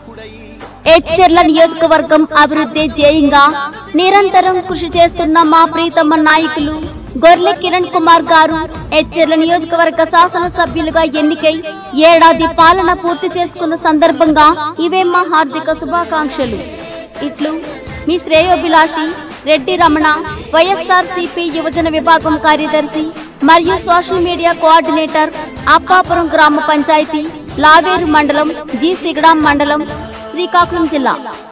ఎచ్చెర్ల నియోజకవర్గం అభివృద్ధి ధ్యేయంగా నిరంతరం కృషి చేస్తున్న మా ప్రీతమ్మ నాయకులు గొర్లె కిరణ్ కుమార్ గారు ఎచ్చెర్ల నియోజకవర్గ శాసనసభ్యులుగా ఎన్నికై ఏడాది పాలన పూర్తి చేసుకున్న సందర్భంగా ఇవే మా హార్దిక శుభాకాంక్షలు ఇట్లు మీ శ్రేయోభిలాషి రెడ్డి రమణ వైఎస్ఆర్ సిపి యువజన విభాగం కార్యదర్శి మరియు సోషల్ మీడియా కోఆర్డినేటర్ అప్పాపురం గ్రామ పంచాయతీ లావేరు మండలం జి సిగడాం మండలం శ్రీకాకుళం జిల్లా